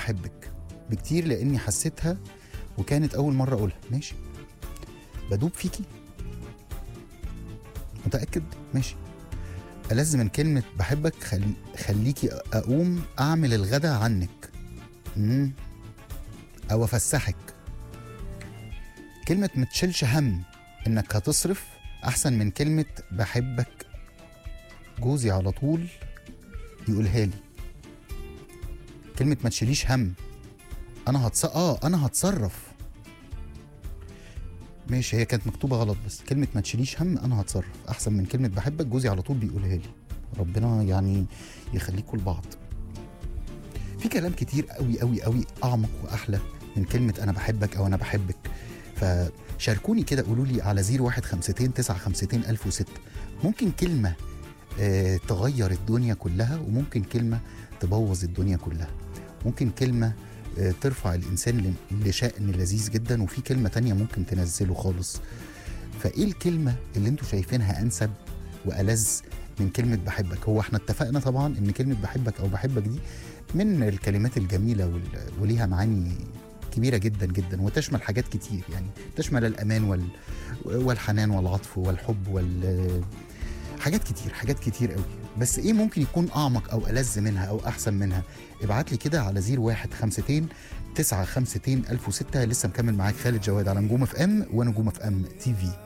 بحبك بكتير لاني حسيتها وكانت اول مره اقولها ماشي بدوب فيكي متاكد ماشي ألذ من كلمة بحبك خل... خليكي أقوم أعمل الغدا عنك مم. أو أفسحك كلمة متشيلش هم إنك هتصرف أحسن من كلمة بحبك جوزي على طول يقولها لي كلمة ما تشيليش هم أنا هتص... آه أنا هتصرف ماشي هي كانت مكتوبة غلط بس كلمة ما تشيليش هم أنا هتصرف أحسن من كلمة بحبك جوزي على طول بيقولها لي ربنا يعني يخليكم لبعض في كلام كتير قوي قوي قوي أعمق وأحلى من كلمة أنا بحبك أو أنا بحبك فشاركوني كده قولوا لي على 0152 952 1006 ممكن كلمة آه، تغير الدنيا كلها وممكن كلمة تبوظ الدنيا كلها ممكن كلمة آه، ترفع الإنسان ل- لشأن لذيذ جدا وفي كلمة تانية ممكن تنزله خالص فإيه الكلمة اللي انتوا شايفينها أنسب وألذ من كلمة بحبك هو احنا اتفقنا طبعا ان كلمة بحبك أو بحبك دي من الكلمات الجميلة وال- وليها معاني كبيرة جدا جدا وتشمل حاجات كتير يعني تشمل الأمان وال والحنان والعطف والحب وال حاجات كتير حاجات كتير قوي بس ايه ممكن يكون اعمق او الذ منها او احسن منها ابعت لي كده على 0152 952 1006 لسه مكمل معاك خالد جواد على نجوم اف ام ونجوم اف ام تي في